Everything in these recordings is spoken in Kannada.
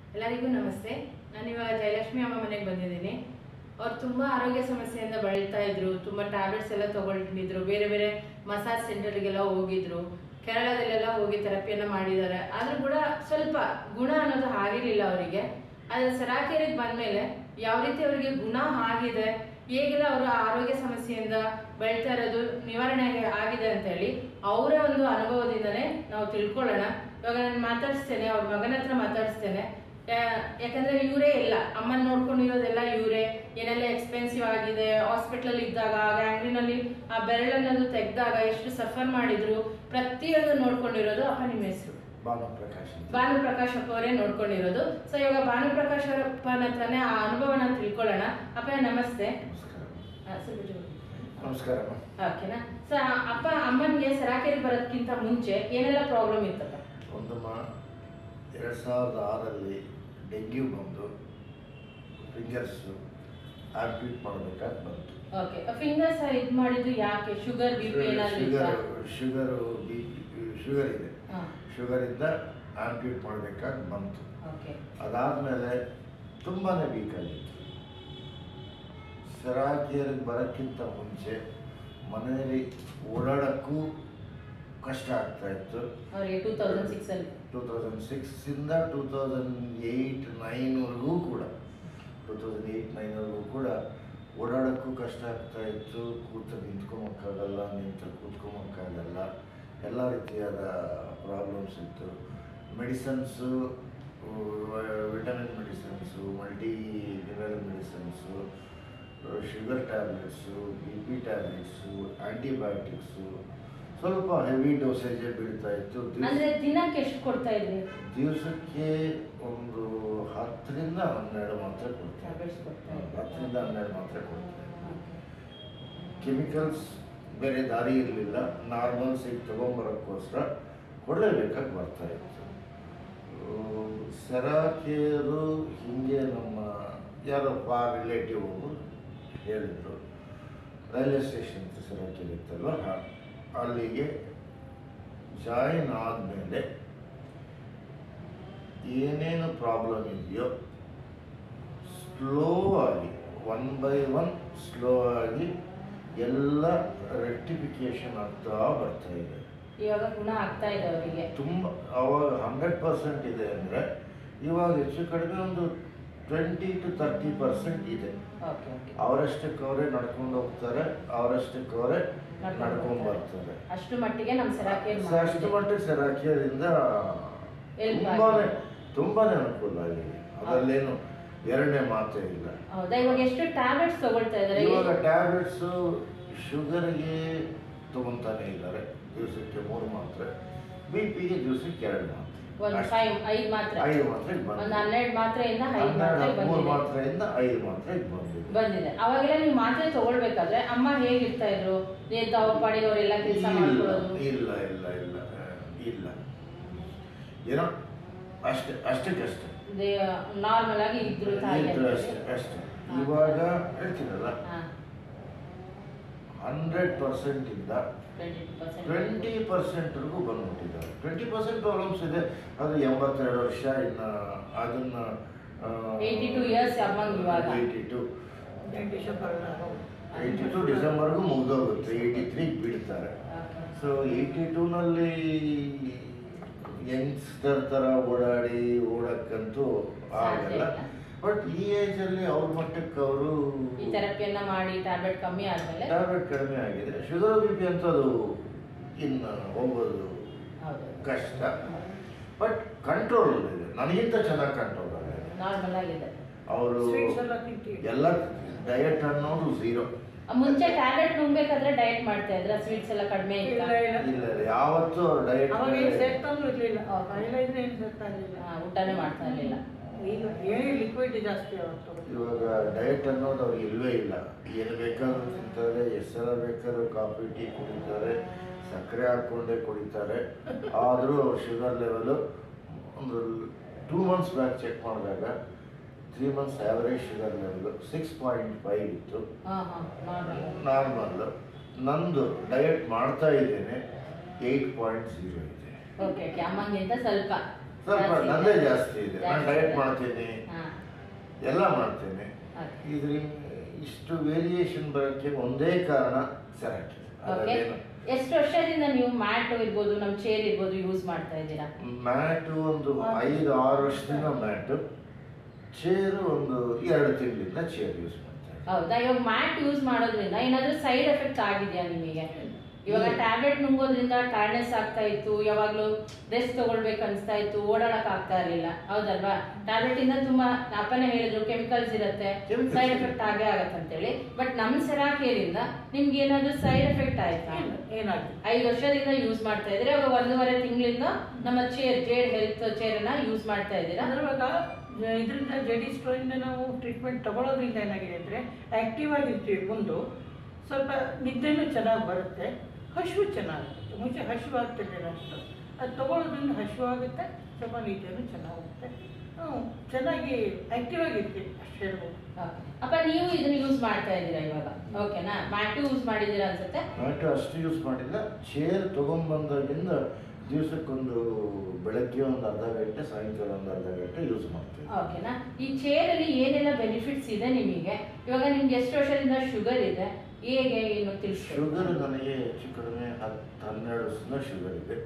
ಎಲ್ಲರಿಗೂ ನಮಸ್ತೆ ನಾನು ಇವಾಗ ಜಯಲಕ್ಷ್ಮಿ ಅಮ್ಮ ಮನೆಗೆ ಬಂದಿದ್ದೀನಿ ಅವ್ರು ತುಂಬ ಆರೋಗ್ಯ ಸಮಸ್ಯೆಯಿಂದ ಬಳಲ್ತಾ ಇದ್ರು ತುಂಬ ಟ್ಯಾಬ್ಲೆಟ್ಸ್ ಎಲ್ಲ ತಗೊಂಡಿದ್ರು ಬೇರೆ ಬೇರೆ ಮಸಾಜ್ ಸೆಂಟರ್ಗೆಲ್ಲ ಹೋಗಿದ್ರು ಕೇರಳದಲ್ಲೆಲ್ಲ ಹೋಗಿ ಥೆರಪಿಯನ್ನ ಮಾಡಿದ್ದಾರೆ ಆದ್ರೂ ಕೂಡ ಸ್ವಲ್ಪ ಗುಣ ಅನ್ನೋದು ಆಗಿರಲಿಲ್ಲ ಅವರಿಗೆ ಆದರೆ ಸರಾಕೆರಿಗೆ ಬಂದಮೇಲೆ ಯಾವ ರೀತಿ ಅವರಿಗೆ ಗುಣ ಆಗಿದೆ ಹೇಗೆಲ್ಲ ಅವರ ಆರೋಗ್ಯ ಸಮಸ್ಯೆಯಿಂದ ಬೆಳ್ತಾ ಇರೋದು ನಿವಾರಣೆ ಆಗಿದೆ ಅಂತ ಹೇಳಿ ಅವರ ಒಂದು ಅನುಭವದಿಂದನೇ ನಾವು ತಿಳ್ಕೊಳ್ಳೋಣ ಇವಾಗ ನಾನು ಮಾತಾಡಿಸ್ತೇನೆ ಅವ್ರ ಮಗನ ಹತ್ರ ಮಾತಾಡಿಸ್ತೇನೆ ಯಾ- ಯಾಕಂದ್ರೆ ಇವರೇ ಇಲ್ಲ ಅಮ್ಮನ ನೋಡ್ಕೊಂಡಿರೋದೆಲ್ಲ ಇವರೇ ಏನೆಲ್ಲ ಎಕ್ಸ್ಪೆನ್ಸಿವ್ ಆಗಿದೆ ಹಾಸ್ಪಿಟಲ್ ಇದ್ದಾಗ ಗ್ಯಾಂಗ್ರೀನಲ್ಲಿ ಆ ಬೆರಳನ್ನದು ತೆಗೆದಾಗ ಎಷ್ಟು ಸಫರ್ ಮಾಡಿದ್ರು ಪ್ರತಿಯೊಂದು ನೋಡ್ಕೊಂಡಿರೋದು ಅಪ್ಪ ನಿಮ್ಮ ಹೆಸರು ಭಾನು ಪ್ರಕಾಶ್ ಅಂತ. ಭಾನು ಪ್ರಕಾಶ್ ಅಪ್ಪ ಅವರೇ ನೋಡ್ಕೊಂಡಿರೋದು ಸೊ ಇವಾಗ ಭಾನು ಪ್ರಕಾಶ್ ಅಪ್ಪನ ಹತ್ರನೇ ಆ ಅನುಭವನ ತಿಳ್ಕೊಳ್ಳೋಣ ಅಪ್ಪ ನಮಸ್ತೆ ನಮಸ್ಕಾರ ಆ, ಸ್ವಲ್ಪ ಜೋರು. ನಮಸ್ಕಾರ ಓಕೆನಾ ಸೊ ಅಪ್ಪ ಅಮ್ಮನಿಗೆ ಸರಾಕೆರೆ ಬರೋದಕ್ಕಿಂತ ಮುಂಚೆ ಏನೆಲ್ಲ ಪ್ರಾಬ್ಲಮ್ ಇತ್ತಪ್ಪ ಒಂದು ಮಾ ಎರಡು ಸಾವಿರದ ಆರಲ್ಲಿ ಡೆಂಗ್ಯೂ ಬಂದು ಫಿಂಗರ್ಸು ಆರ್ಬಿಟ್ ಮಾಡಬೇಕಾಗಿ ಬಂತು ಓಕೆ ಫಿಂಗರ್ಸ್ ಇದು ಮಾಡಿದ್ದು ಯಾಕೆ ಶುಗರ್ ಬಿ ಪಿ ಏನಾದ್ರು ಇತ್ತಾ? ಶುಗರ್ ಶುಗರು ಬಿ ಶುಗರ್ ಇದೆ ಹಾ ಶುಗರಿಂದ ಆಂಪ್ಯೂಟ್ ಮಾಡಬೇಕಾಗಿ ಬಂತು ಓಕೆ ಅದಾದಮೇಲೆ ತುಂಬಾ ವೀಕ್ ಆಗಿತ್ತು ಸರಾಕಿಯರಿಗೆ ಬರೋಕ್ಕಿಂತ ಮುಂಚೆ ಮನೆಯಲ್ಲಿ ಓಡಾಡೋಕ್ಕೂ ಕಷ್ಟ ಆಗ್ತಾ ಇತ್ತು ಅವ್ರಿಗೆ ಟೂ ತೌಸಂಡ್ ಸಿಕ್ಸ್ ಅಲ್ಲಿ ಟೂ ತೌಸಂಡ್ ಸಿಕ್ಸಿಂದ ಟೂ ತೌಸಂಡ್ ಏಯ್ಟ್ ನೈನ್ವರೆಗೂ ಕೂಡ ಟೂ ತೌಸಂಡ್ ಏಯ್ಟ್ ನೈನ್ವರೆಗೂ ಕೂಡ ಓಡಾಡೋಕ್ಕೂ ಕಷ್ಟ ಆಗ್ತಾ ಇತ್ತು ಕೂತು ನಿಂತ್ಕೊಂಬಕ್ಕಾಗಲ್ಲ ನಿಂತು ಕೂತ್ಕೊಂಬಕ್ಕಾಗಲ್ಲ ಎಲ್ಲ ರೀತಿಯಾದ ಪ್ರಾಬ್ಲಮ್ಸ್ ಇತ್ತು medicines vitamin medicines multi mineral medicines sugar tablets B P tablets antibiotics ಸ್ವಲ್ಪ ಹೆವಿ ಡೋಸೇಜೇ ಬೀಳ್ತಾ ಇತ್ತು ದಿವ್ಸ- ಅಂದ್ರೆ ದಿನಕ್ಕೆ ಎಷ್ಟು ಕೊಡ್ತಾ ಇದ್ರಿ ದಿವಸಕ್ಕೆ ಒಂದು ಹತ್ತರಿಂದ ಹನ್ನೆರಡು ಮಾತ್ರೆ ಕೊಡ್ತಾರೆ ಟ್ಯಾಬ್ಲೆಟ್ಸ್ ಕೊಡ್ತಾ ಇದ್ರಿ ಹತ್ತರಿಂದ ಹನ್ನೆರಡು ಮಾತ್ರೆ ಕೊಡ್ತಾರೆ ಕೆಮಿಕಲ್ಸ್ ಬೇರೆ ದಾರಿ ಇರಲಿಲ್ಲ ನಾರ್ಮಲ್ಸಿಗೆ ತೊಗೊಂಬರೋಕ್ಕೋಸ್ಕರ ಕೊಡಲೇಬೇಕಾಗಿ ಬರ್ತಾ ಇತ್ತು ಸೆರಾಕಿಯರು ಹಿಂಗೆ ನಮ್ಮ ಯಾರೋ ಪಾ ರಿಲೇಟಿವ್ ಒಬ್ಬರು ಹೇಳಿದರು ರೈಲ್ವೆ ಸ್ಟೇಷನ್ ಹತ್ರ ಸೆರಾಕಿಯರ್ ಇತ್ತಲ್ವ ಹಾ- ಅಲ್ಲಿಗೆ ಜಾಯಿನ್ ಆದಮೇಲೆ ಏನೇನು ಪ್ರಾಬ್ಲಮ್ ಇದೆಯೋ ಸ್ಲೋ ಆಗಿ ಒನ್ ಬೈ ಒನ್ ಸ್ಲೋ ಆಗಿ ಎಲ್ಲ ರೆಕ್ಟಿಫಿಕೇಶನ್ ಆಗ್ತಾ ಬರ್ತಾ ಇದೆ ಇವಾಗ ಗುಣ ಆಗ್ತಾ ಇದೆ ಅವರಿಗೆ ತುಂಬ ಅವಾಗ ಹಂಡ್ರೆಡ್ ಪರ್ಸೆಂಟ್ ಇದೆ ಅಂದರೆ ಇವಾಗ ಹೆಚ್ಚು ಕಡಿಮೆ ಒಂದು ಟ್ವೆಂಟಿ ಟು ತರ್ಟಿ ಪರ್ಸೆಂಟ್ ಇದೆ ಓಕೆ ಓಕೆ ಅವರಷ್ಟಕ್ಕೆ ಅವರೇ ನಡ್ಕೊಂಡು ಹೋಗ್ತಾರೆ ಅವರಷ್ಟಕ್ಕೆ ಅವರೇ ನಡ್ಕೊಂಡು ನಡ್ಕೊಂಡು ಬರ್ತಾರೆ. ಬರ್ತಾರೆ ಅಷ್ಟು ಮಟ್ಟಿಗೆ ನಮ್ಮ ಸರಾಕೆರೆ ಸೊ ಅಷ್ಟು ಮಟ್ಟಿಗೆ ಸೆರಾಕಿಯರಿಂದ Help ತುಂಬಾನೇ ಆಗಿದೆ. ತುಂಬಾನೇ ಅನುಕೂಲ ಆಗಿದೆ ಅದರಲ್ಲೇನು ಎರಡನೇ ಮಾತೇ ಇಲ್ಲ ಹೌದಾ ಇವಾಗ ಎಷ್ಟು ಟ್ಯಾಬ್ಲೆಟ್ಸ್ ತಗೊಳ್ತಾ ಇದಾರೆ ಇವಾಗ ಟ್ಯಾಬ್ಲೆಟ್ಸು ಶುಗರ್ಗೆ ತಗೊಂತಾನೆ ಇದ್ದಾರೆ ದಿವಸಕ್ಕೆ ಮೂರು ಮಾತ್ರೆ ಬಿ ಪಿಗೆ ದಿವಸಕ್ಕೆ ಎರಡು ಮಾತ್ರೆ ಒಂದು ಅಷ್ಟೇ. ಫೈವ್ ಐದು ಮಾತ್ರೆ ಐದು ಮಾತ್ರೆ ಒಂದು ಹನ್ನೆರಡು ಮಾತ್ರೆಯಿಂದ ಐದು ಹನ್ನೆರಡು ಮಾತ್ರೆ ಮೂರು ಬಂದಿದೆ ಮಾತ್ರೆಯಿಂದ ಐದು ಮಾತ್ರೆ ಬಂದಿದೆ ಬಂದಿದೆ ಅವಾಗೆಲ್ಲ ನೀವು ಮಾತ್ರೆ ತಗೊಳ್ಬೇಕಾದ್ರೆ ಅಮ್ಮ ಹೇಗಿರ್ತಾ ಇದ್ರು ಎದ್ದು ಅವ್ರ ಪಾಡಿಗೆ ಅವರೆಲ್ಲ ಕೆಲಸ ಇಲ್ಲ ಮಾಡ್ಕೊಳ್ಳೋದು ಇಲ್ಲ ಇಲ್ಲ ಇಲ್ಲ ಆ, ಇಲ್ಲ ಏನೋ ಅಷ್ಟೇ ಅಷ್ಟಕ್ಕಷ್ಟೇ ನಾರ್ಮಲ್ ಆಗಿ ಇದ್ರು ತಾಯಿ ಇದ್ರು ಅಷ್ಟೇ ಅಷ್ಟೇ ಇವಾಗ ಹೇಳ್ತೀನಲ್ಲ ಹಂಡ್ರೆಡ್ ಪರ್ಸೆಂಟಿಂದ ಟ್ವೆಂಟಿ ಪರ್ಸೆಂಟ್ವರೆಗೂ ಬಂದ್ಬಿಟ್ಟಿದ್ದಾರೆ ಟ್ವೆಂಟಿ ಪರ್ಸೆಂಟ್ ಪ್ರಾಬ್ಲಮ್ಸ್ ಇದೆ ಅದು ಎಂಬತ್ತೆರಡು ವರ್ಷ ಇನ್ನು ಅದನ್ನ 82 years ಅಮ್ಮಂಗೆ ಇವಾಗ. ಏಯ್ಟಿ ಟು ಏಯ್ಟಿ ಟು ಡಿಸೆಂಬರ್ಗೂ ಮುಗ್ದೋಗುತ್ತೆ ಏಯ್ಟಿ ತ್ರೀ ಬಿಡ್ತಾರೆ ಸೊ ಏಯ್ಟಿ ಟೂನಲ್ಲಿ ಯಂಗ್ಸ್ಟರ್ ಥರ ಓಡಾಡಿ ಓಡಕ್ಕಂತೂ ಆಗಲ್ಲ ಸಾಧ್ಯ ಇಲ್ಲ. ಬಟ್ ಈ ಏಜಲ್ಲಿ ಅವ್ರ ಮಟ್ಟಕ್ಕೆ ಅವರು ಈ ಥೆರಪಿಯನ್ನ ಮಾಡಿ ಟ್ಯಾಬ್ಲೆಟ್ ಕಮ್ಮಿ ಆದ್ಮೇಲೆ ಟ್ಯಾಬ್ಲೆಟ್ ಕಡಿಮೆ ಆಗಿದೆ ಶುಗರ್ ಬಿ ಪಿ ಅಂತದು ಇನ್ನು ಹೋಗೋದು ಹೌದು ಕಷ್ಟ ಬಟ್ ಕಂಟ್ರೋಲ್ ಇದೆ ನನಗಿಂತ ಚೆನ್ನಾಗಿ ಕಂಟ್ರೋಲ್ ಆಗಿದೆ ನಾರ್ಮಲ್ ಆಗಿದೆ ಅವರು Sweets ಎಲ್ಲ ತಿಂತೀವಿ. ಎಲ್ಲ ಡಯಟ್ ಅನ್ನೋದು ಝೀರೋ ಆ, ಮುಂಚೆ ಟ್ಯಾಬ್ಲೆಟ್ ನುಂಗ್ಬೇಕಾದ್ರೆ ಡಯಟ್ ಮಾಡ್ತಾ ಇದ್ರ ಸ್ವೀಟ್ಸ್ ಎಲ್ಲ ಕಡಿಮೆ ಇಲ್ಲ ಇತ್ತ ಇಲ್ಲ ಇಲ್ಲ ಯಾವತ್ತೂ ಅವ್ರ ಡಯಟ್ ಅವಾಗ ಏನು ಸೇರ್ತಾನೂ ಇರ್ಲಿಲ್ಲ ಹೌದು. ಮಹಿಳೆ ಇದ್ರೆ ಏನು ಸೇರ್ತಾ ಇರ್ಲಿಲ್ಲ ಊಟನೇ ಮಾಡ್ತಾ ಇರ್ಲಿಲ್ಲ ಈಗ ಏನೇ ಲಿಕ್ವಿಡ್ ಜಾಸ್ತಿ ಅವತ್ತು ಇವಾಗ ಡಯಟ್ ಅನ್ನೋದು ಅವ್ರಿಗೆ ಇಲ್ವೇ ಇಲ್ಲ ಏನು ಬೇಕಾದ್ರೂ ತಿಂತಾರೆ ಎಷ್ಟು ಬೇಕಾದ್ರೂ ಕಾಫಿ ಟೀ ಕುಡಿತಾರೆ ಸಕ್ಕರೆ ಹಾಕ್ಕೊಂಡೇ ಕುಡಿತಾರೆ ಆದರೂ ಅವ್ರ ಶುಗರ್ ಲೆವೆಲು ಒಂದು ಟೂ ಮಂತ್ಸ್ ಬ್ಯಾಕ್ ಚೆಕ್ ಮಾಡಿದಾಗ three months average sugar level six point five ಇತ್ತು ಹಾ ಹಾ ನಾರ್ಮಲ್ ನಾರ್ಮಲ್ ನಂದು ಡಯಟ್ ಮಾಡ್ತಾ ಇದ್ದೇನೆ ಏಯ್ಟ್ ಪಾಯಿಂಟ್ ಝೀರೋ ಇದೆ ಓಕೆ ಓಕೆ ಅಮ್ಮಂಗಿಂತ ಸ್ವಲ್ಪ ಸ್ವಲ್ಪ ಜಾಸ್ತಿ ನಂದೇ ಇದೆ. ಜಾಸ್ತಿ ಇದೆ ನಾನು ಜಾಸ್ತಿ ಡಯಟ್ ಇದೆ. ಮಾಡ್ತೀನಿ ಹಾ ಎಲ್ಲ ಮಾಡ್ತೇನೆ Okay. ಇದರಿಂದ ಇಷ್ಟು ವೇರಿಯೇಷನ್ ಬರೋಕ್ಕೆ ಒಂದೇ ಕಾರಣ ಸೆರಾಟ್ ಓಕೆ ಅದರಲ್ಲೇನು ಎಷ್ಟು ವರ್ಷದಿಂದ ನೀವು ಮ್ಯಾಟ್ ಇರ್ಬೋದು ನಮ್ಮ ಚೇರ್ ಇರ್ಬೋದು ಯೂಸ್ ಮಾಡ್ತಾ ಇದ್ದೀರಾ ಮ್ಯಾಟು ಒಂದು ಐದು ಆರು ವರ್ಷದಿಂದ ಮ್ಯಾಟು ಚೇರು ಒಂದು ಎರಡು ತಿಂಗಳಿಂದ ಚೇರ್ ಯೂಸ್ ಮಾಡ್ತಾರೆ ಹೌದಾ ಇವಾಗ ಮ್ಯಾಟ್ ಯೂಸ್ ಮಾಡೋದ್ರಿಂದ ಏನಾದ್ರೂ ಸೈಡ್ ಎಫೆಕ್ಟ್ ಆಗಿದೆಯಾ ನಿಮಗೆ ಇವಾಗ ಟ್ಯಾಬ್ಲೆಟ್ ನುಂಗೋದ್ರಿಂದ ಟೈರ್ನೆಸ್ ಆಗ್ತಾ ಇತ್ತು ಯಾವಾಗ್ಲೂ ರೆಸ್ಟ್ ತಗೊಳ್ಬೇಕು ಅನ್ಸ್ತಾ ಇತ್ತು ಓಡಾಡಕ್ ಆಗ್ತಾ ಇರ್ಲಿಲ್ಲ ಹೌದಲ್ವಾ ಟ್ಯಾಬ್ಲೆಟ್ ಇಂದ ತುಂಬಾ ಅಪ್ಪನೇ ಹೇಳಿದ್ರು ಕೆಮಿಕಲ್ಸ್ ಇರುತ್ತೆ Chemicals ಸೈಡ್ ಇದೆ. ಎಫೆಕ್ಟ್ ಆಗೇ ಆಗತ್ತೆ ಅಂತೇಳಿ ಬಟ್ ನಮ್ ಸೆರಾಕೇರಿಂದ ನಿಮ್ಗೆ ಏನಾದ್ರೂ ಸೈಡ್ ಎಫೆಕ್ಟ್ ಆಯ್ತಾ ಏನು ಏನಾಗಿದೆ ಐದು ವರ್ಷದಿಂದ ಯೂಸ್ ಮಾಡ್ತಾ ಇದ್ರೆ ಇವಾಗ ಒಂದೂವರೆ ತಿಂಗಳಿಂದ ನಮ್ಮ ಚೇರ್ ಜೇಡ್ ಹೆಲ್ತ್ ಚೇರ್ ಅನ್ನ ಯೂಸ್ ಮಾಡ್ತಾ ಇದ್ದೀರಾ ಅಂದ್ರೆ ಇವಾಗ ಇದರಿಂದ ಜೆಡಿ ಸ್ಟೋರಿಂದ ನಾವು ಟ್ರೀಟ್ಮೆಂಟ್ ತಗೊಳ್ಳೋದ್ರಿಂದ ಏನಾಗಿದೆ ಅಂದರೆ ಆ್ಯಕ್ಟಿವ್ ಆಗಿರ್ತೀವಿ ಒಂದು ಸ್ವಲ್ಪ ನಿದ್ದೆನೂ ಚೆನ್ನಾಗಿ ಬರುತ್ತೆ ಹಸಿವು ಚೆನ್ನಾಗುತ್ತೆ ಮುಂಚೆ ಹಸಿವು ಆಗ್ತಿರ್ಲಿಲ್ಲ ಅಷ್ಟು ಅದು ತಗೊಳ್ಳೋದ್ರಿಂದ ಹಸಿವು ಆಗುತ್ತೆ ಸ್ವಲ್ಪ ನಿದ್ದೆನೂ ಚೆನ್ನಾಗುತ್ತೆ ಹ್ಞೂ ಚೆನ್ನಾಗಿ ಆ್ಯಕ್ಟಿವ್ ಆಗಿರ್ತೀವಿ ಅಷ್ಟು ಹೇಳ್ಬೋದು Okay. ಅಪ್ಪ ನೀವು ಇದನ್ನ ಯೂಸ್ ಮಾಡ್ತಾ ಇದ್ದೀರಾ ಇವಾಗ ಓಕೆನಾ ಮ್ಯಾಟು ಯೂಸ್ ಮಾಡಿದ್ದೀರಾ ಅನ್ಸುತ್ತೆ ಮ್ಯಾಟು ಅಷ್ಟು ಯೂಸ್ ಮಾಡಿಲ್ಲ ಚೇರ್ ತೊಗೊಂಬಂದಾಗಿಂದ ದಿವಸಕ್ಕೊಂದು ಬೆಳಗ್ಗೆ ಒಂದು ಅರ್ಧ ಗಂಟೆ ಸಾಯಂಕಾಲ ಒಂದು ಅರ್ಧ ಗಂಟೆ ಯೂಸ್ ಮಾಡ್ತೀವಿ ಓಕೆನಾ ಈ ಚೇರ್ ಅಲ್ಲಿ ಏನೆಲ್ಲ ಬೆನಿಫಿಟ್ಸ್ ಇದೆ ನಿಮಗೆ ಇವಾಗ ನಿಮ್ಗೆ ಎಷ್ಟು ವರ್ಷದಿಂದ ಶುಗರ್ ಇದೆ ಹೇಗೆ ಏನು ತಿಳಿಸಿ ಶುಗರ್ ನನಗೆ ಹೆಚ್ಚು ಕಡಿಮೆ ಹತ್ತು ಹನ್ನೆರಡು ವರ್ಷದಿಂದ ಶುಗರ್ ಇದೆ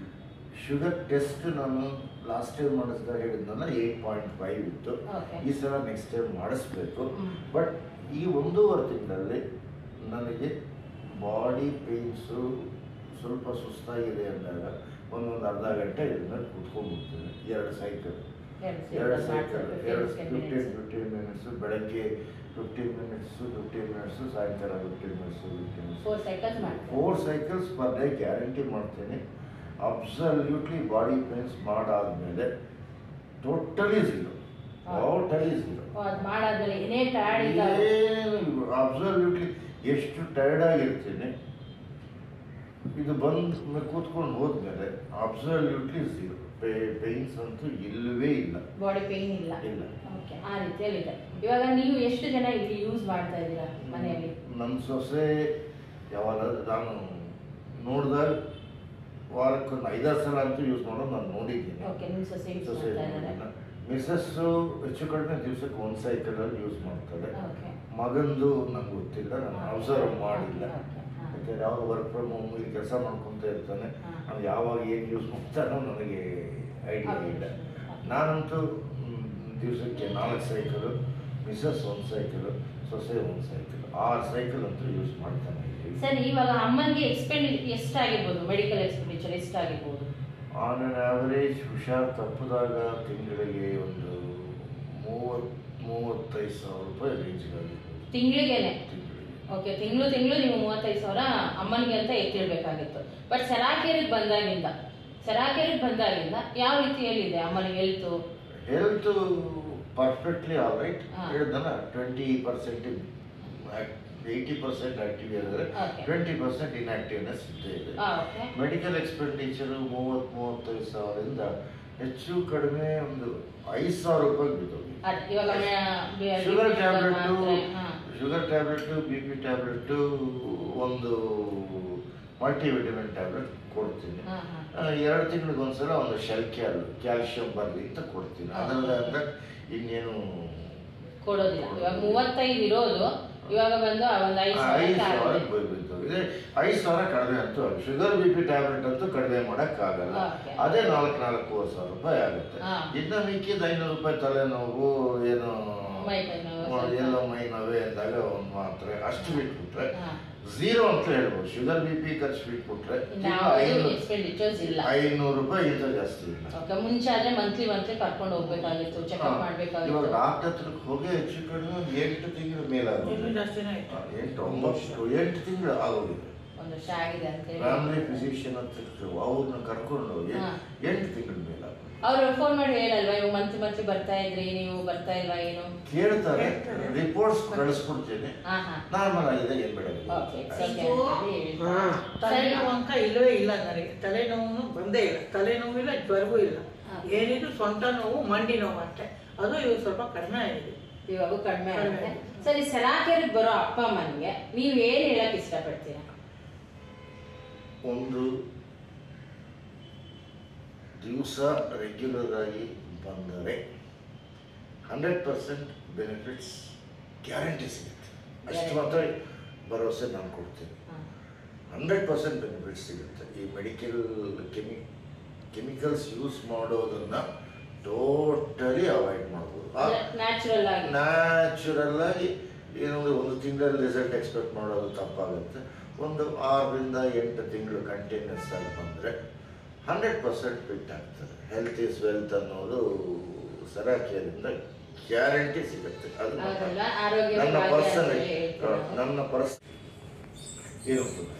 ಶುಗರ್ ಟೆಸ್ಟ್ ನಾನು ಲಾಸ್ಟ್ ಟೈಮ್ ಮಾಡಿಸಿದಾಗ ಹೇಳಿದ್ನಲ್ಲ ಏಯ್ಟ್ ಪಾಯಿಂಟ್ ಫೈವ್ ಇತ್ತು ಓಕೆ ಈ ಸಲ ನೆಕ್ಸ್ಟ್ ಟೈಮ್ ಮಾಡಿಸ್ಬೇಕು ಹ್ಮ್. ಬಟ್ ಈ ಒಂದೂವರೆ ತಿಂಗಳಲ್ಲಿ ನನಗೆ ಬಾಡಿ ಪೇನ್ಸು ಸ್ವಲ್ಪ ಸುಸ್ತಾಗಿದೆ ಅಂದಾಗ ಒಂದೊಂದು ಅರ್ಧ ಗಂಟೆ ಇದನ್ನ ಕೂತ್ಕೊಂಡ್ಬಿಡ್ತೀನಿ ಎರಡು ಸೈಕಲ್ ಎರಡು ಸೈಕಲ್ ಎರಡು ಫಿಫ್ಟೀನ್ ಫಿಫ್ಟೀನ್ ಮಿನಿಟ್ಸು ಬೆಳಗ್ಗೆ ಫಿಫ್ಟೀನ್ ಮಿನಿಟ್ಸು ಫಿಫ್ಟೀನ್ ಮಿನಿಟ್ಸು ಸಾಯಂಕಾಲ fifteen minutes fifteen minutes four cycles ಮಾಡ್ತೀರಾ four cycles per day guarantee ಮಾಡ್ತೀನಿ ಅಬ್ಸಲ್ಯೂಟ್ಲಿ ಬಾಡಿ ಪೇನ್ಸ್ ಮಾಡಾದ್ಮೇಲೆ ಟೋಟಲಿ ಝೀರೋ ಟೋಟಲಿ ಝೀರೋ ಅದು ಮಾಡಾದ್ಮೇಲೆ ಏನೇ ಟೈರ್ಡ್ ಇದ್ದಾಗ ಏನು ಅಬ್ಸಲ್ಯೂಟ್ಲಿ ಎಷ್ಟು ಟೈರ್ಡ್ ಆಗಿರ್ತೀನಿ ಇದು ಬಂದು ಕೂತ್ಕೊಂಡು ಹೋದ್ಮೇಲೆ ಅಬ್ಸಲ್ಯೂಟ್ಲಿ ಝೀರೋ ಪೇನ್ಸ್ ಅಂತೂ ಇಲ್ಲವೇ ಇಲ್ಲ ಬಾಡಿ ಪೇನ್ ಇಲ್ಲ ಇಲ್ಲ. ಓಕೆ ಆ ರೀತಿಯಲ್ಲಿ ಇದೆ ಇವಾಗ ನೀವು ಎಷ್ಟು ಜನ ಇಲ್ಲಿ ಯೂಸ್ ಮಾಡ್ತಾ ಇದ್ದೀರಾ ಮನೆಯಲ್ಲಿ ನನ್ನ ಸೊಸೆ ಯಾವಾಗ ನಾನು ನೋಡಿದಾಗ ವಾರಕ್ಕೊಂದು ಐದಾರು ಸಲ ಅಂತೂ ಯೂಸ್ ಮಾಡೋದು ನಾನು ನೋಡಿದ್ದೀನಿ ಓಕೆ ನಿಮ್ಮ ಸೊಸೆ ಯೂಸ್ ಸೊಸೆ ಮಾಡ್ತಾ ಇದ್ದಾರೆ ಮಿಸ್ಸಸ್ಸು ಹೆಚ್ಚು ಕಡಿಮೆ ದಿವಸಕ್ಕೆ ಒಂದು ಸೈಕಲಲ್ಲಿ ಯೂಸ್ ಮಾಡ್ತಾರೆ ಓಕೆ ಮಗಂದು ನಂಗೆ ಗೊತ್ತಿಲ್ಲ ನಾನು ಅಬ್ಸರ್ವ್ ಮಾಡಿಲ್ಲ ಓಕೆ, ಹಾ. ಯಾಕಂದ್ರೆ ಯಾವಾಗ ವರ್ಕ್ ಫ್ರಮ್ ಹೋಮ್ ಇಲ್ಲಿ ಕೆಲಸ ಮಾಡ್ಕೊತ ಇರ್ತಾನೆ ಹಾ. ಅವ್ನು ಯಾವಾಗ ಏನು ಯೂಸ್ ಮಾಡ್ತಾನೋ ನನಗೆ ಐಡಿಯಾ Okay. ಇಲ್ಲ ನಾನಂತೂ ದಿವಸಕ್ಕೆ ನಾಲ್ಕು ಸೈಕಲು ಮಿಸ್ಸಸ್ ಒಂದು ಸೈಕಲು ಸೊಸೆ ಒಂದು ಸೈಕಲ್ ಆರು ಸೈಕಲ್ ಅಂತೂ ಯೂಸ್ ಮಾಡ್ತಾನೆ ಇದ್ದೀವಿ ಸರಿ ಇವಾಗ ಅಮ್ಮನಿಗೆ ಎಕ್ಸ್ಪೆಂಡಿ ಎಷ್ಟಾಗಿರ್ಬೋದು ಮೆಡಿಕಲ್ ಎಕ್ಸ್ಪೆಂಡಿಚರ್ ಎಷ್ಟಾಗಿರ್ಬೋದು ಆನ್ ಅನ್ ಆವರೇಜ್ ಹುಷಾರ್ ತಪ್ಪಿದಾಗ ತಿಂಗಳಿಗೆ ಒಂದು ಮೂವತ್ತು ಮೂವತ್ತೈದು ಸಾವಿರ ರೂಪಾಯಿ ರೇಂಜ್ಗಾಗಿರ್ಬೋದು ತಿಂಗಳಿಗೆನೆ ತಿಂಗಳಿಗೆ ಓಕೆ ತಿಂಗಳು ತಿಂಗಳು ನೀವು ಮೂವತ್ತೈದು ಸಾವಿರ ಅಮ್ಮನಿಗೆ ಅಂತ ಎತ್ತಿಡ್ಬೇಕಾಗಿತ್ತು ಬಟ್ ಸೆರಾಕೇರಿಗೆ ಬಂದಾಗಿಂದ ಸೆರಾಕೇರಿಗೆ ಬಂದಾಗಿಂದ ಯಾವ ರೀತಿಯಲ್ಲಿದೆ ಅಮ್ಮನಿಗೆ health health perfectly all right ಹಾ. ಹೇಳಿದ್ನಲ್ಲ twenty percent eighty percent active ಇದ್ದಾರೆ Okay. ಟ್ವೆಂಟಿ ಪರ್ಸೆಂಟ್ ಇನ್ಆಕ್ಟಿವ್ನೆಸ್ ಇದ್ದೇ ಇದೆ ಓಕೆ ಮೆಡಿಕಲ್ ಎಕ್ಸ್ಪೆಂಡಿಚರು ಮೂವತ್ತು ಮೂವತ್ತೈದು ಸಾವಿರದಿಂದ ಹೆಚ್ಚು ಕಡಿಮೆ ಒಂದು ಐದು ಸಾವಿರ ರೂಪಾಯಿ ಬಿದ್ದೋಗಿದೆ ಅದ್ ಇವಾಗ ಮೆ- ಶುಗರ್ BP ಟ್ಯಾಬ್ಲೆಟ್ಟು ಮಾತ್ರೆ, ಹಾ. Sugar tablet B P tablet ಒಂದು ಮಲ್ಟಿವಿಟಮಿನ್ ಟ್ಯಾಬ್ಲೆಟ್ ಕೊಡ್ತೀನಿ ಹಾ, ಹಾ. ಆ, ಎರಡು ತಿಂಗಳಿಗೆ ಒಂದ್ಸಲ ಒಂದು ಶೆಲ್ಕ್ಯಾಲ್ ಕ್ಯಾಲ್ಶಿಯಂ ಬರಲಿ ಅಂತ ಕೊಡ್ತೀನಿ ಹಾ. ಅದರಿಂದ ಇನ್ನೇನು ಕೊಡೋದಿಲ್ಲ ಇವಾಗ ಮೂವತ್ತೈದು ಇರೋದು ಇವಾಗ ಬಂದು ಒಂದು ಐದು ಐದು ಸಾವಿರ ಸಾವಿರ ಆಗಿದೆ. ಬಿದ್ದೋಗಿದೆ ಐದು ಸಾವಿರ ಕಡಿಮೆ ಅಂತೂ ಆಗುತ್ತೆ. ಶುಗರ್ ಬಿ ಪಿ ಟ್ಯಾಬ್ಲೆಟ್ ಅಂತೂ ಕಡಿಮೆ ಮಾಡೋಕ್ಕಾಗಲ್ಲ Okay. ಅದೇ ನಾಲ್ಕು ನಾಲ್ಕೂವರೆ ಸಾವಿರ ರೂಪಾಯಿ ಆಗುತ್ತೆ ಹಾ. ಇನ್ನು ಮಿಕ್ಕಿದ ಐನೂರು ರೂಪಾಯಿ ತಲೆನೋವು ಏನು ಮೈ ಕೈ ನೋವು ಮ- ಸ್ವಲ್ಪ. ಎಲ್ಲೋ ಮೈ ನೋವೇ ಅಂದಾಗ ಒಂದು ಮಾತ್ರೆ ಅಷ್ಟು ಬಿಟ್ಬಿಟ್ರೆ ಹಾ. ಝೀರೋ ಅಂತ ಹೇಳ್ಬೋದು ಶುಗರ್ ಬಿ ಪಿ ಖರ್ಚು ಬಿಟ್ಬಿಟ್ರೆ ಇನ್ಯಾವುದೂ expenditures ಇಲ್ಲ. ಐನೂರು ರೂಪಾಯಿ ಇಂತ ಜಾಸ್ತಿ ಇಲ್ಲ ಓಕೆ ಮುಂಚೆ ಆದ್ರೆ ಮಂತ್ಲಿ ಮಂತ್ಲಿ ಕರ್ಕೊಂಡು ಹೋಗ್ಬೇಕಾಗಿತ್ತು ಚೆಕಪ್ ಇವಾಗ ಮಾಡ್ಬೇಕಾಗಿತ್ತು ಡಾಕ್ಟರ್ ಹತ್ರಕ್ಕೆ ಹೋಗಿ ಹೆಚ್ಚು ಕಡಿಮೆ ಒಂದು ಎಂಟು ತಿಂಗಳ ಇನ್ನೂ ಮೇಲಾಗುತ್ತೆ ಜಾಸ್ತಿನೇ ಆಯ್ತು ಆ, ಎಂಟು ಒಂಬತ್ತು ಎಂಟು ತಿಂಗಳು ಆಗೋಗಿದೆ ಒಂದು ವರ್ಷ ಆಗಿದೆ ಅಂತ ಹೇಳಿ ಫ್ಯಾಮಿಲಿ ಫಿಸಿಷಿಯನ್ ಅಂತ ಇರ್ತೀವಿ ಅವ್ರನ್ನ ಕರ್ಕೊಂಡು ಹೋಗಿ ಹಾ. ಎಂಟು ತಿಂಗಳ ಮೇಲಾಗುತ್ತೆ ಅವ್ರು ಫೋನ್ ಮಾಡಿ ಹೇಳಲ್ವಾ ಇವಾಗ ಮಂತ್ಲಿ ಮಂತ್ಲಿ ಬರ್ತಾ ಇದ್ರಿ ನೀವು ಬರ್ತಾ ಇಲ್ವಾ ಏನು ಕೇಳ್ತಾರೆ ಕೇಳ್ತಾರೆ. ರಿಪೋರ್ಟ್ಸ್ ಕಳಿಸ್ಕೊಡ್ತೀನಿ ಹಾ ಹಾ ನಾರ್ಮಲ್ ಆಗಿದೆ ಏನ್ ಬೇಡ ಓಕೆ ಸರಿ ತಲೆನೋವು ಅಂತ ಇಲ್ಲವೇ ಇಲ್ಲ ನನಗೆ ತಲೆನೋವು ಬಂದೇ ಇಲ್ಲ ತಲೆನೋವು ಇಲ್ಲ ಜ್ವರವೂ ಇಲ್ಲ ಹಾ. ಏನಿದ್ರು ಸೊಂಟ ನೋವು ಮಂಡಿ ನೋವು ಅಷ್ಟೇ ಅದು ಇವಾಗ ಸ್ವಲ್ಪ ಕಡಿಮೆ ಆಗಿದೆ ಇವಾಗ ಕಡಿಮೆ ಆಗುತ್ತೆ ಕಡಿಮೆ. ಸರಿ ಸಲಾಕೆರಿಗೆ ಬರೋ ಅಪ್ಪ ಅಮ್ಮನಿಗೆ ನೀವು ಏನ್ ಹೇಳಕ್ ಇಷ್ಟಪಡ್ತೀರಾ ಒಂದು ದಿವಸ ರೆಗ್ಯುಲರ್ ಆಗಿ ಬಂದರೆ ಹಂಡ್ರೆಡ್ ಪರ್ಸೆಂಟ್ ಬೆನಿಫಿಟ್ಸ್ ಗ್ಯಾರಂಟಿ ಸಿಗುತ್ತೆ ಅಷ್ಟು ಮಾತ್ರ ಭರವಸೆ ನಾನು ಕೊಡ್ತೀನಿ ಹಂಡ್ರೆಡ್ ಪರ್ಸೆಂಟ್ ಬೆನಿಫಿಟ್ಸ್ ಸಿಗುತ್ತೆ ಈ ಮೆಡಿಕಲ್ ಕೆಮಿ ಕೆಮಿಕಲ್ಸ್ ಯೂಸ್ ಮಾಡೋದನ್ನು ಟೋಟಲಿ ಅವಾಯ್ಡ್ ಮಾಡ್ಬೋದು ನ್ಯಾಚುರಲ್ ಆಗಿ ನ್ಯಾಚುರಲ್ ಆಗಿ ಏನಂದ್ರೆ ಒಂದು ತಿಂಗಳಲ್ಲಿ ರಿಸಲ್ಟ್ ಎಕ್ಸ್ಪೆಕ್ಟ್ ಮಾಡೋದು ತಪ್ಪಾಗುತ್ತೆ ಒಂದು ಆರರಿಂದ ಎಂಟು ತಿಂಗಳು ಕಂಟಿನ್ಯೂಸ್ ಆಗಿ ಬಂದರೆ ಹಂಡ್ರೆಡ್ ಪರ್ಸೆಂಟ್ ಫಿಟ್ ಆಗ್ತದೆ ಹೆಲ್ತ್ ಈಸ್ ವೆಲ್ತ್ ಅನ್ನೋದು ಸರಾಕಿಯರಿಂದ ಗ್ಯಾರಂಟಿ ಸಿಗುತ್ತೆ ಅದು ನನ್ನ- ಹೌದಲ್ಲ? ಆರೋಗ್ಯ ನನ್ನ ಭಾಗ್ಯ ಪರ್ಸನ್ ಅಂತ ಹೇಳ್ತೀರಾ? ನನ್ನ ಪರ್ಸ್ ಏನು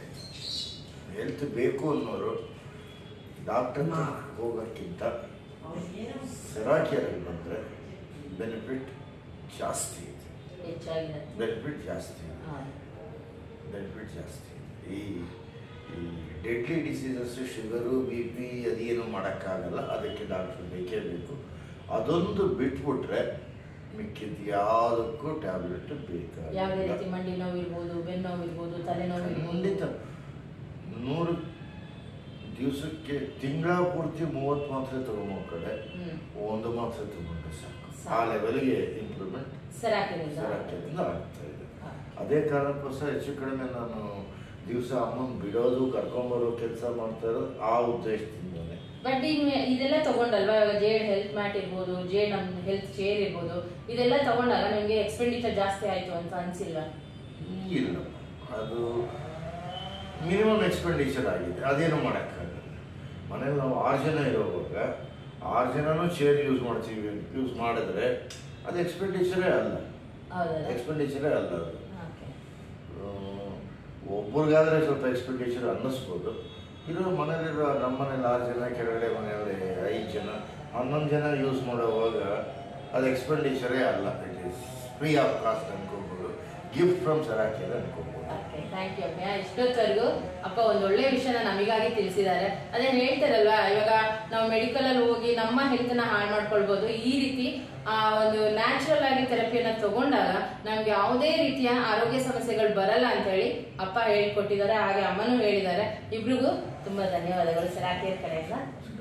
ಹೆಲ್ತ್ ಬೇಕು ಅನ್ನೋರು ಡಾಕ್ಟರ್ ಹೋಗೋಕ್ಕಿಂತ ಸೆರಾಕಿಯರಲ್ಲಿ ಬಂದರೆ ಬೆನಿಫಿಟ್ ಜಾಸ್ತಿ ಇದೆ ಹೆಚ್ಚಾಗಿದೆ ಬೆನಿಫಿಟ್ ಜಾಸ್ತಿ ಇದೆ ಹಾ. ಬೆನಿಫಿಟ್ ಜಾಸ್ತಿ ಇದೆ ಈ ಈ deadly diseases sugar B P ಅದೇನು ಮಾಡೋಕ್ಕಾಗಲ್ಲ ಅದಕ್ಕೆ ಡಾಕ್ಟ್ರ್ ಬೇಕೇ ಬೇಕು ಅದೊಂದು ಬಿಟ್ಬಿಟ್ರೆ ಮಿಕ್ಕಿದ ಯಾವುದಕ್ಕೂ ಟ್ಯಾಬ್ಲೆಟ್ ಯಾವುದೇ ಬೇಕಾಗಿಲ್ಲ ರೀತಿ ಮಂಡಿ ನೋವು ಇರ್ಬೋದು ಬೆನ್ನು ನೋವು ಇರ್ಬೋದು ತಲೆನೋವು ಇರ್ಬೋದು ಖಂಡಿತ ನೂರು ದಿವಸಕ್ಕೆ ತಿಂಗಳ ಪೂರ್ತಿ ಮೂವತ್ತು ಮಾತ್ರೆ ತಗೊಂಬೋ ಕಡೆ ಹ್ಮ್ ಒಂದು ಮಾತ್ರೆ ತಗೊಂಡ್ರೆ ಸಾಕು ಆ ಸಾಕು. ಲೆವೆಲ್ಗೆ ಇಂಪ್ರೂವ್ಮೆಂಟ್ ಸರಾಕಿನಿಂದ ಸರಾಕ್ಯದಿಂದ ಆಗ್ತಾ ಇದೆ ಹಾ. ಅದೇ ಕಾರಣಕ್ಕೋಸ್ಕರ ಹೆಚ್ಚು ಕಡಿಮೆ ನಾನು ದಿವಸ ಅಮ್ಮನ ಬಿಡೋದು ಕರ್ಕೊಂಬರೋ ಕೆಲಸ ಮಾಡ್ತಾ ಇರೋದು ಆ ಉದ್ದೇಶದಿಂದನೇ ಬಟ್ ಈಗ ಇದೆಲ್ಲ ತಗೊಂಡಲ್ವಾ ಇವಾಗ ಜೇಡ್ ಹೆಲ್ತ್ ಮ್ಯಾಟ್ ಇರ್ಬೋದು ಜೇಡ್ ನಮ್ ಹೆಲ್ತ್ ಚೇರ್ ಇರ್ಬೋದು ಇದೆಲ್ಲ ತಗೊಂಡಾಗ ನಿಮ್ಗೆ ಎಕ್ಸ್ಪೆಂಡಿಚರ್ ಜಾಸ್ತಿ ಆಯ್ತು ಅಂತ ಅನ್ಸಿಲ್ವಾ ಇಲ್ಲ ಅದು ಮಿನಿಮಮ್ ಎಕ್ಸ್ಪೆಂಡಿಚರ್ ಆಗಿದೆ ಅದೇನು ಮಾಡೋಕ್ಕಾಗಲ್ಲ ಮನೇಲಿ ನಾವು ಆರು ಜನ ಇರೋವಾಗ ಆರು ಜನನೂ ಚೇರ್ ಯೂಸ್ ಮಾಡ್ತೀವಿ ಯೂಸ್ ಮಾಡಿದ್ರೆ ಅದು ಎಕ್ಸ್ಪೆಂಡಿಚರೇ ಅಲ್ಲ ಹೌದಲ್ಲ ಎಕ್ಸ್ಪೆಂಡಿಚರೇ ಅಲ್ಲ ಅದು ಓಕೆ ಒಬ್ರಿಗಾದ್ರೆ ಸ್ವಲ್ಪ ಎಕ್ಸ್ಪೆಕ್ಟೇಷನ್ ಅನ್ನಿಸ್ಬೋದು ಇರೋ ಮನೇಲಿರೋ ನಮ್ಮ ಮನೇಲಿ ಆರು ಜನ ಕೆಳಗಡೆ ಮನೆಯಲ್ಲಿ ಐದು ಜನ ಹನ್ನೊಂದು ಜನ ಯೂಸ್ ಮಾಡುವಾಗ ಅದು ಎಕ್ಸ್ಪೆಂಡಿಚರೇ ಅಲ್ಲ it is free of cost ಅನ್ಕೋಬೋದು ಗಿಫ್ಟ್ ಫ್ರಮ್ ಸರಾಕಿಯರ್ ಅನ್ಕೋಬೋದು ಓಕೆ ಥ್ಯಾಂಕ್ ಯು ಅಮ್ಮಯ್ಯ ಇಷ್ಟೊತ್ತವರೆಗೂ ಅಪ್ಪ ಒಂದು ಒಳ್ಳೆ ವಿಷಯನ ನಮಗಾಗಿ ತಿಳಿಸಿದ್ದಾರೆ ಅದೇ ಹೇಳ್ತಾರಲ್ವಾ ಇವಾಗ ನಾವು ಮೆಡಿಕಲ್ ಅಲ್ಲಿ ಹೋಗಿ ನಮ್ಮ ಹೆಲ್ತ್ ನ ಹಾಳು ಮಾಡ್ಕೊಳ್ಬಹುದು ಈ ರೀತಿ ಆ ಒಂದು ನ್ಯಾಚುರಲ್ ಆಗಿ ಥೆರಪಿಯನ್ನ ತಗೊಂಡಾಗ ನಮ್ಗೆ ಯಾವುದೇ ರೀತಿಯ ಆರೋಗ್ಯ ಸಮಸ್ಯೆಗಳು ಬರಲ್ಲ ಅಂತ ಹೇಳಿ ಅಪ್ಪ ಹೇಳಿಕೊಟ್ಟಿದ್ದಾರೆ ಹಾಗೆ ಅಮ್ಮನೂ ಹೇಳಿದ್ದಾರೆ ಇಬ್ರಿಗೂ ತುಂಬಾ ಧನ್ಯವಾದಗಳು ಸರ್ ಆಕೆಯ ಕಡೆಯಿಂದ